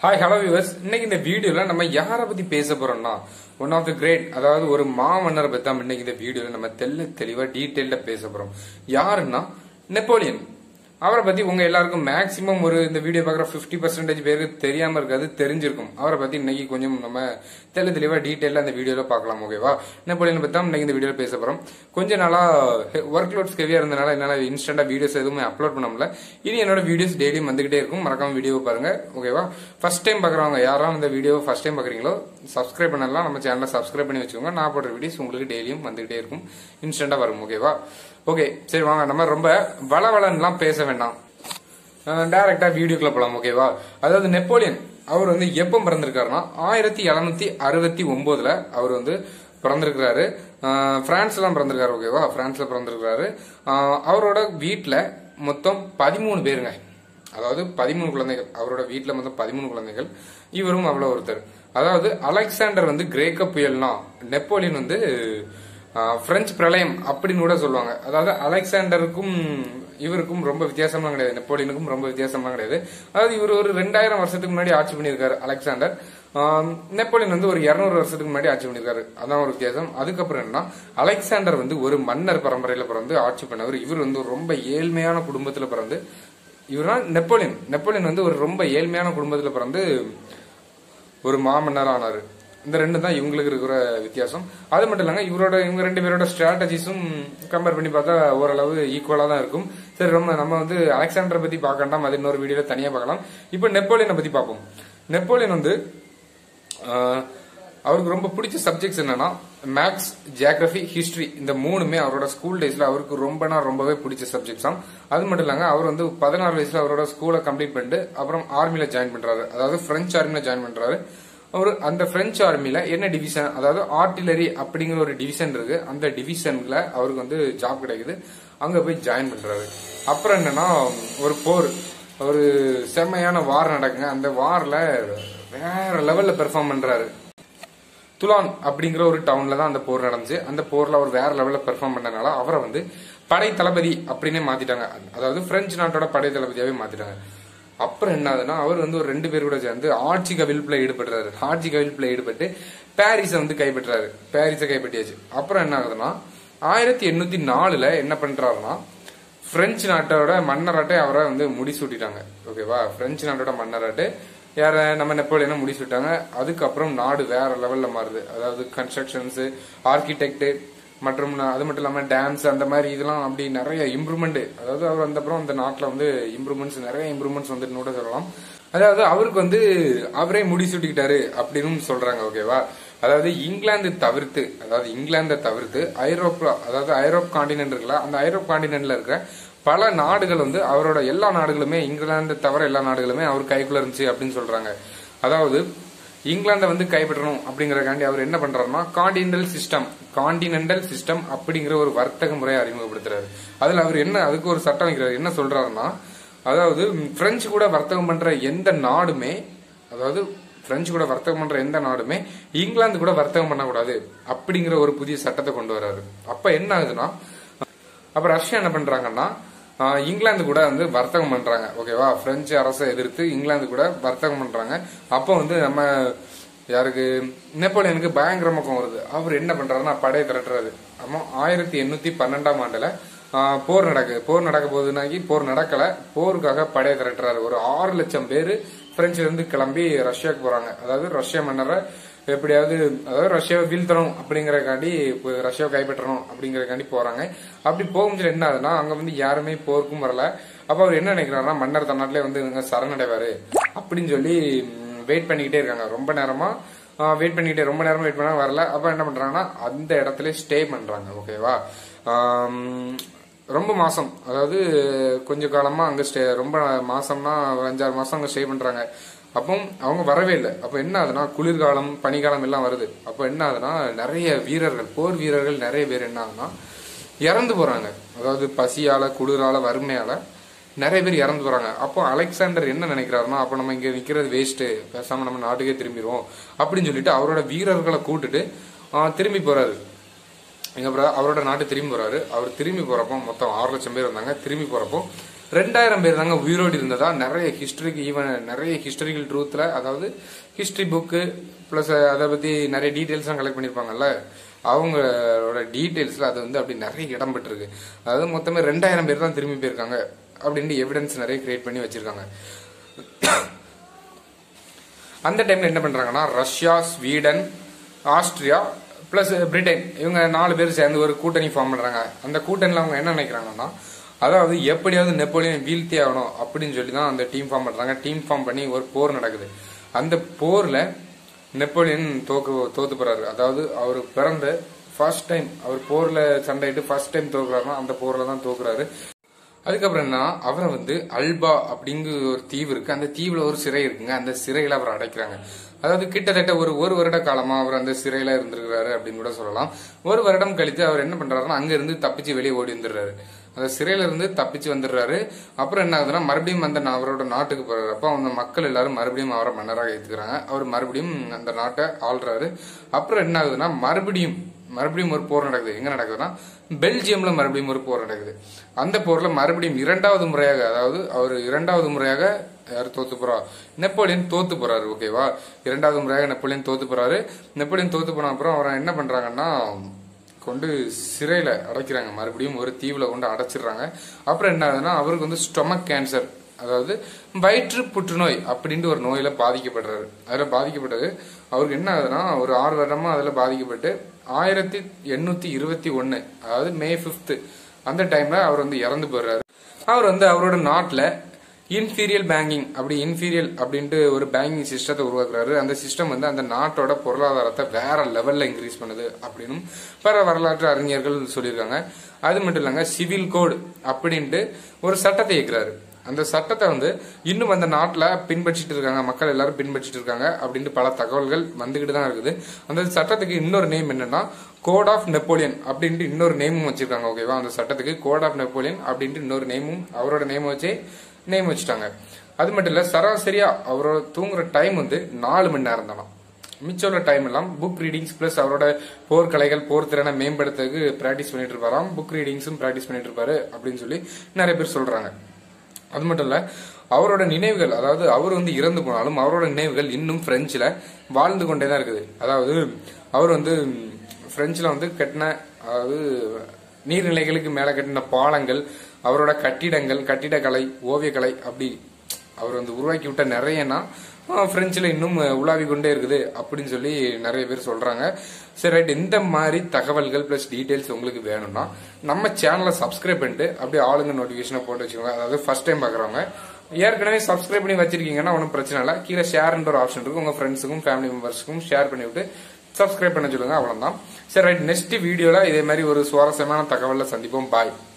hi hello viewers இன்னைக்கு இந்த வீடியோல நம்ம யாரை பத்தி பேச போறோம்னா ஒன் ஆஃப் த கிரேட் அதாவது ஒரு மாமன்னரை பத்தி தான் இன்னைக்கு இந்த வீடியோல நம்ம தெல்ல தெளிவா டீட்டெயில்ல பேச போறோம் யாருன்னா நெப்போலியன் அவரை பத்தி உங்க எல்லாருக்கும் மேக்சிமம் ஒரு இந்த வீடியோ பாக்குற 50% பர்சன்டேஜ் பேருக்கு தெரியாம இருக்காது தெரிஞ்சிருக்கும் அவரை பத்தி இன்னைக்கு கொஞ்சம் நம்ம தெல்ல தெளிவா டீட்டெயில அந்த வீடியோல பார்க்கலாம் ஓகேவா நெப்போலியன் பத்தி தான் இன்னைக்கு இந்த வீடியோல பேச போறோம் கொஞ்ச நாளா ஒர்க் லோட்ஸ் ஹெவியா இருந்தனால என்னால இன்ஸ்டன்டா வீடியோஸ் எதுவுமே அப்லோட் பண்ண முடியல இனி என்னோட வீடியோஸ் டெய்லியும் வந்துகிட்டே இருக்கும் மறக்காம வீடியோ பாருங்க ஓகேவா ஃபர்ஸ்ட் டைம் பாக்குறவங்க யாரெல்லாம் இந்த வீடியோ ஃபர்ஸ்ட் டைம் பாக்குறீங்களோ சப்ஸ்கிரைப் பண்ணலாம் நம்ம சேனலை சப்ஸ்கிரைப் பண்ணி வச்சுக்கோங்க நான் போடுற வீடியோஸ் உங்களுக்கு டெய்லியும் வந்துகிட்டே இருக்கும் இன்ஸ்டன்டா வரும் ஓகேவா ஓகே சரி வாங்க நம்ம ரொம்ப வளவளன்லாம் பேச வேண்டாம் டைரக்டா வீடியோக்குள்ள போலாம் ஓகேவா அதாவது நெப்போலியன் அவர் வந்து எப்போ பிறந்திருக்காருன்னா ஆயிரத்தி எழுநூத்தி அறுபத்தி ஒன்பதுல அவர் வந்து பிறந்திருக்கிறாரு அஹ் பிரான்ஸ்ல தான் பிறந்திருக்காரு ஓகேவா பிரான்ஸ்ல பிறந்திருக்காரு அஹ் அவரோட வீட்டுல மொத்தம் பதிமூணு பேருங்க அதாவது பதிமூணு குழந்தைகள் அவரோட வீட்டுல மொத்தம் பதிமூணு குழந்தைகள் இவரும் அவ்வளவு ஒருத்தர் அதாவது அலெக்சாண்டர் வந்து கிரேக்க புயல்னா நெப்போலியன் வந்து அஹ், பிரெஞ்சு பிரளயம் அப்படின்னு கூட சொல்லுவாங்க அதாவது அலெக்சாண்டருக்கும் இவருக்கும் ரொம்ப வித்தியாசம்லாம் கிடையாது நெப்போலியனுக்கும் ரொம்ப வித்தியாசம்லாம் கிடையாது அதாவது இவர் ஒரு ரெண்டாயிரம் வருஷத்துக்கு முன்னாடி ஆட்சி பண்ணியிருக்காரு அலெக்சாண்டர் ஆம், நெப்போலியன் வந்து ஒரு இருநூறு வருஷத்துக்கு முன்னாடி ஆட்சி பண்ணியிருக்காரு அதான் ஒரு வித்தியாசம் அதுக்கப்புறம் என்ன அலெக்சாண்டர் வந்து ஒரு மன்னர் பரம்பரையில பிறந்து ஆட்சி பண்ணவர் இவர் வந்து ரொம்ப ஏழ்மையான குடும்பத்துல பிறந்து இவர்னா நெப்போலியன் நெப்போலியன் வந்து ஒரு ரொம்ப ஏழ்மையான குடும்பத்துல பிறந்து ஒரு மாமன்னர் ஆனாரு இந்த ரெண்டு தான் இவங்களுக்கு இருக்கிற வித்தியாசம் அது மட்டும் இல்லைங்க இவரோட இவங்க ரெண்டு பேரோட ஸ்ட்ராட்டஜிஸும் கம்பேர் பண்ணி பார்த்தா ஓரளவு ஈக்குவலா தான் இருக்கும் சரி ரொம்ப நம்ம வந்து அலெக்சாண்டரை பத்தி பார்க்கண்டாம் அது இன்னொரு வீடியோல தனியா பார்க்கலாம் இப்போ நெப்போலியனை பத்தி பார்ப்போம் நெப்போலியன் வந்து ஆஹ், அவருக்கு ரொம்ப பிடிச்ச சப்ஜெக்ட்ஸ் என்னன்னா மேக்ஸ் ஜியாகிரபி ஹிஸ்டரி இந்த மூணுமே அவரோட ஸ்கூல் டேஸ்ல அவருக்கு ரொம்பனா ரொம்பவே பிடிச்ச சப்ஜெக்ட்ஸ் தான் அது மட்டும் இல்லங்க அவர் வந்து பதினாறு வயசுல அவரோட ஸ்கூலை கம்ப்ளீட் பண்ணிட்டு அப்புறம் ஆர்மில ஜாயின் பண்றாரு அதாவது பிரெஞ்சு ஆர்மில ஜாயின் பண்றாரு அவர் அந்த பிரெஞ்சு ஆர்மில என்ன டிவிஷன் அதாவது ஆர்டிலரி அப்படிங்கிற ஒரு டிவிஷன் இருக்கு அந்த டிவிஷன்ல அவருக்கு வந்து ஜாப் கிடைக்குது அங்க போய் ஜாயின் பண்றாரு அப்புறம் என்னன்னா ஒரு போர் ஒரு செம்மையான வார் நடக்குங்க அந்த வார்ல வேற லெவல்ல பெர்ஃபார்ம் பண்றாரு துலான் அப்படிங்கிற ஒரு டவுன்ல தான் அந்த போர் நடந்துச்சு அந்த போர்ல அவர் வேற லெவல்ல பெர்ஃபார்ம் பண்ணனால அவரை வந்து படை தளபதி அப்படின்னே மாத்திட்டாங்க அதாவது பிரெஞ்சு நாட்டோட படை தளபதியாவே மாத்திட்டாங்க அப்புறம் என்ன ஆகுதுன்னா அவர் வந்து ஒரு ரெண்டு பேர் கூட சேர்ந்து ஆட்சி கவிழ்ப்புல ஈடுபடுறாரு ஆட்சி கவிழ்ப்புல ஈடுபட்டு பாரிஸை வந்து கைப்பற்றாரு பாரிஸை கைப்பற்றியாச்சு அப்புறம் என்ன ஆகுதுன்னா ஆயிரத்தி எண்ணூத்தி நாலுல என்ன பண்றாருன்னா பிரெஞ்சு நாட்டோட மன்னராட்டை அவரை வந்து முடிசூட்டிட்டாங்க ஓகேவா பிரெஞ்சு நாட்டோட மன்னராட்டு யார நம்ம நெப்போலியனை முடிசூட்டாங்க அதுக்கப்புறம் நாடு வேற லெவல்ல மாறுது அதாவது கன்ஸ்ட்ரக்ஷன்ஸ் ஆர்கிடெக்ட் மற்றும் ந- அது மட்டும் இல்லாம டேம்ஸ் அந்த மாதிரி இதெல்லாம் அப்படி நிறைய இம்ப்ரூவ்மெண்ட் அதாவது அவர் அந்த அப்புறம் அந்த நாட்டுல வந்து இம்ப்ரூவ்மெண்ட்ஸ் நிறைய இம்ப்ரூவ்மெண்ட்ஸ் வந்துட்டு கூட சொல்லலாம் அதாவது அவருக்கு வந்து அவரே முடிசூட்டிக்கிட்டாரு அப்படின்னு சொல்றாங்க ஓகேவா அதாவது இங்கிலாந்து தவிர்த்து அதாவது இங்கிலாந்தை தவிர்த்து ஐரோப்பா அதாவது ஐரோப் காண்டினென்ட் இருக்குல்ல அந்த ஐரோப் காண்டினென்ட்ல இருக்கிற பல நாடுகள் வந்து அவரோட எல்லா நாடுகளுமே இங்கிலாந்து தவிர எல்லா நாடுகளுமே அவர் கைக்குள்ள இருந்துச்சு அப்படின்னு சொல்றாங்க அதாவது இங்கிலாந்தை வந்து கைப்பற்றணும் அப்படிங்கறக்காண்டி அவர் என்ன பண்றாருன்னா காண்டினென்டல் சிஸ்டம் காண்டினென்டல் சிஸ்டம் அப்படிங்கிற ஒரு வர்த்தக முறையை அறிமுகப்படுத்துறாரு அதுல அவர் என்ன அதுக்கு ஒரு சட்டம் வைக்கிறாரு என்ன சொல்றாருன்னா அதாவது ம், பிரெஞ்சு கூட வர்த்தகம் பண்ற எந்த நாடுமே அதாவது பிரெஞ்சு கூட வர்த்தகம் பண்ற எந்த நாடுமே இங்கிலாந்து கூட வர்த்தகம் பண்ணக்கூடாது அப்படிங்கிற ஒரு புதிய சட்டத்தை கொண்டு வராரு அப்ப என்ன ஆகுதுன்னா அப்ப ரஷ்யா என்ன பண்றாங்கன்னா ஆஹ், இங்கிலாந்து கூட வந்து வர்த்தகம் பண்றாங்க ஓகேவா பிரெஞ்சு அரசை எதிர்த்து இங்கிலாந்து கூட வர்த்தகம் பண்றாங்க அப்போ வந்து நம்ம யாருக்கு நெப்போலியனுக்கு பயங்கர மக்கம் வருது அவர் என்ன பண்றாருன்னா படையை திரட்டுறாரு ஆமா ஆயிரத்தி எண்ணூத்தி பன்னெண்டாம் ஆண்டுல ஆஹ், போர் நடக்குது போர் நடக்க போகுதுனாக்கி போர் நடக்கல போருக்காக படையை திரட்டுறாரு ஒரு ஆறு லட்சம் பேரு பிரெஞ்சுல இருந்து கிளம்பி ரஷ்யாவுக்கு போறாங்க அதாவது ரஷ்ய மன்னரை எப்படியாவது அதாவது ரஷ்யாவை வீழ்த்தணும் அப்படிங்கறக்காண்டி இப்ப ரஷ்யாவை கைப்பற்றணும் அப்படிங்கறக்காண்டி போறாங்க அப்படி போகும்போது என்ன ஆகுதுன்னா அங்க வந்து யாருமே போருக்கும் வரல அப்ப அவர் என்ன நினைக்கிறாருன்னா மன்னர் தன்னாட்டிலே வந்து இவங்க சரணடைவாரு அப்படின்னு சொல்லி வெயிட் பண்ணிக்கிட்டே இருக்காங்க ரொம்ப நேரமா வெயிட் பண்ணிக்கிட்டே ரொம்ப நேரமா வெயிட் பண்ணா வரல அப்ப என்ன பண்றாங்கன்னா அந்த இடத்துல ஸ்டே பண்றாங்க ஓகேவா ஆம், ரொம்ப மாசம் அதாவது கொஞ்ச காலமா அங்க ஸ்டே ரொம்ப மாசம்னா ஒரு அஞ்சாறு மாசம் அங்க ஸ்டே பண்றாங்க அப்போ அவங்க வரவே இல்லை அப்போ என்ன ஆகுதுன்னா குளிர்காலம் பனிக்காலம் எல்லாம் வருது அப்போ என்ன ஆகுதுன்னா நிறைய வீரர்கள் போர் வீரர்கள் நிறைய பேர் என்ன ஆகுதுன்னா இறந்து போறாங்க அதாவது பசியால குளிரால வறுமையால நிறைய பேர் இறந்து போறாங்க அப்போ அலெக்சாண்டர் என்ன நினைக்கிறாருன்னா அப்போ நம்ம இங்க நிக்கிறது வேஸ்ட் பேசாம நம்ம நாட்டுக்கே திரும்பிடுவோம் அப்படின்னு சொல்லிட்டு அவரோட வீரர்களை கூட்டிட்டு ஆஹ், திரும்பி போறாரு எங்க brother அவரோட நாட்டு திரும்பி போறாரு அவர் திரும்பி போறப்போ மொத்தம் ஆறு லட்சம் பேர் வந்தாங்க திரும்பி போறப்போ ரெண்டாயிரம் பேர் தாங்க உயிரோடு இருந்ததா நிறைய ஹிஸ்டரிக்கு ஈவன் நிறைய ஹிஸ்டரிக்கல் ட்ரூத்ல அதாவது ஹிஸ்டரி புக்கு பிளஸ் அதை பத்தி நிறைய டீடைல்ஸ்லாம் கலெக்ட் பண்ணிருப்பாங்கல்ல அவங்களோட டீடைல்ஸ்ல அது வந்து அப்படி நிறைய இடம் பெற்றிருக்கு அதாவது மொத்தமே ரெண்டாயிரம் பேர் தான் திரும்பி போயிருக்காங்க அப்படின்ட்டு எவிடன்ஸ் நிறைய கிரியேட் பண்ணி வச்சிருக்காங்க அந்த டைம்ல என்ன பண்றாங்கன்னா Russia Sweden Austria plus Britain இவங்க நாலு பேர் சேர்ந்து ஒரு கூட்டணி ஃபார்ம் பண்றாங்க அந்த கூட்டணியில அவங்க என்ன நினைக்கிறாங்கன்னா அதாவது எப்படியாவது நெப்போலியன் வீழ்த்தி ஆகணும் அப்படின்னு சொல்லி தான் அந்த டீம் ஃபார்ம் பண்றாங்க டீம் ஃபார்ம் பண்ணி ஒரு போர் நடக்குது அந்த போர்ல நெப்போலியன் தோக்கு தோத்து போறாரு அதாவது அவர் பிறந்த ஃபர்ஸ்ட் டைம் அவர் போர்ல சண்டையிட்டு ஃபர்ஸ்ட் டைம் தோக்குறாருன்னா அந்த போர்ல தான் தோக்குறாரு அதுக்கப்புறம் என்ன அவரை வந்து அல்பா அப்படிங்கிற ஒரு தீவு இருக்கு அந்த தீவுல ஒரு சிறை இருக்குங்க அந்த சிறையில அவரை அடைக்கிறாங்க அதாவது கிட்டத்தட்ட ஒரு ஒரு வருட காலமா அவர் அந்த சிறையில இருந்திருக்கிறாரு அப்படின்னு கூட சொல்லலாம் ஒரு வருடம் கழித்து அவர் என்ன பண்றாருன்னா அங்க இருந்து தப்பிச்சு வெளியே ஓடி வந்துடுறாரு அந்த சிறையில இருந்து தப்பிச்சு வந்துடுறாரு அப்புறம் என்ன ஆகுதுன்னா மறுபடியும் அந்த நா- அவரோட நாட்டுக்கு போறாரு அப்போ அந்த மக்கள் எல்லாரும் மறுபடியும் அவரை மன்னராக ஏத்துக்கிறாங்க அவர் மறுபடியும் அந்த நாட்டை ஆள்றாரு அப்புறம் என்ன ஆகுதுன்னா மறுபடியும் மறுபடியும் ஒரு போர் நடக்குது எங்க நடக்குதுன்னா பெல்ஜியம்ல மறுபடியும் ஒரு போர் நடக்குது அந்த போர்ல மறுபடியும் இரண்டாவது முறையாக அதாவது அவர் இரண்டாவது முறையாக யார் தோத்து போறா நெப்போலியன் தோத்து போறாரு ஓகேவா இரண்டாவது முறையாக நெப்போலியன் தோத்து போறாரு நெப்போலியன் தோத்து போன அப்புறம் அவரை என்ன பண்றாங்கன்னா கொண்டு சிறையில அடைக்கிறாங்க மறுபடியும் ஒரு தீவுல கொண்டு அடைச்சிடுறாங்க அப்புறம் என்ன ஆகுதுன்னா அவருக்கு வந்து ஸ்டொமக் கேன்சர் அதாவது வயிற்று புற்றுநோய் அப்படின்ட்டு ஒரு நோயில பாதிக்கப்படுறாரு அதுல பாதிக்கப்பட்டது அவருக்கு என்ன ஆகுதுன்னா ஒரு ஆறு வருடமா அதுல பாதிக்கப்பட்டு ஆயிரத்தி எண்ணூத்தி இருபத்தி ஒன்னு அதாவது மே 5th அந்த டைம்ல அவர் வந்து இறந்து போயிடுறாரு அவர் வந்து அவரோட நாட்டுல இன்ஃபீரியல் பேங்கிங் அப்படி இன்ஃபீரியல் அப்படின்ட்டு ஒரு பேங்கிங் சிஸ்டத்தை உருவாக்குறாரு அந்த சிஸ்டம் வந்து அந்த நாட்டோட பொருளாதாரத்தை வேற லெவல்ல இன்க்ரீஸ் பண்ணுது அப்படின்னு பல வரலாற்று அறிஞர்கள் சொல்லியிருக்காங்க அது மட்டும் இல்லைங்க சிவில் கோட் அப்படின்ட்டு ஒரு சட்டத்தை இயக்குறாரு அந்த சட்டத்தை வந்து இன்னும் அந்த நாட்டில் பின்பற்றிட்டு இருக்காங்க மக்கள் எல்லாரும் பின்பற்றிட்டு இருக்காங்க அப்படின்ட்டு பல தகவல்கள் வந்துகிட்டு தான் இருக்குது அந்த சட்டத்துக்கு இன்னொரு நேம் என்னன்னா கோட் ஆஃப் நெப்போலியன் அப்படின்ட்டு இன்னொரு நேமும் வச்சிருக்காங்க ஓகேவா அந்த சட்டத்துக்கு கோட் ஆஃப் நெப்போலியன் அப்படின்ட்டு இன்னொரு நேமும் அவரோட நேம் வச்சே நேம் வச்சுட்டாங்க அது மட்டும் இல்ல சராசரியா அவரோட தூங்குற டைம் வந்து நாலு மணி நேரம் தானா மிச்சம் உள்ள டைம் எல்லாம் புக் ரீடிங்ஸ் பிளஸ் அவரோட போர்க்கலைகள் போர் திறனை மேம்படுத்துறதுக்கு பிராக்டிஸ் பண்ணிட்டு இருப்பாராம் புக் ரீடிங்ஸும் பிராக்டிஸ் பண்ணிட்டு இருப்பாரு அப்படின்னு சொல்லி நிறைய பேர் சொல்றாங்க அது மட்டும் இல்ல அவரோட நினைவுகள் அதாவது அவர் வந்து இறந்து போனாலும் அவரோட நினைவுகள் இன்னும் பிரெஞ்சுல வாழ்ந்து கொண்டே தான் இருக்குது அதாவது அவர் வந்து பிரெஞ்சுல வந்து கட்டின அதாவது நீர்நிலைகளுக்கு மேல கட்டின பாலங்கள் அவரோட கட்டிடங்கள் கட்டிடக்கலை ஓவியக்கலை அப்படி அவர் வந்து உருவாக்கி விட்ட நிறையனா பிரெஞ்சில் இன்னும் உலாவி கொண்டே இருக்குது அப்படின்னு சொல்லி நிறைய பேர் சொல்றாங்க சரி ரைட் இந்த மாதிரி தகவல்கள் பிளஸ் டீடைல்ஸ் உங்களுக்கு வேணும்னா நம்ம சேனலை சப்ஸ்கிரைப் பண்ணிட்டு அப்படியே ஆளுங்க நோட்டிபிகேஷனை போட்டு வச்சுக்கோங்க அதாவது ஃபர்ஸ்ட் டைம் பாக்குறவங்க ஏற்கனவே சப்ஸ்கிரைப் பண்ணி வச்சிருக்கீங்கன்னா ஒன்றும் பிரச்சனை இல்லை கீழே ஷேர்ன்ற ஒரு ஆப்ஷன் இருக்கு உங்க ஃப்ரெண்ட்ஸுக்கும் ஃபேமிலி மெம்பர்ஸுக்கும் ஷேர் பண்ணி விட்டு சப்ஸ்கிரைப் பண்ண சொல்லுங்க அவ்வளவுதான் சரி ரைட் நெக்ஸ்ட் வீடியோல இதே மாதிரி ஒரு சுவாரஸ்யமான தகவல்ல சந்திப்போம் பாய்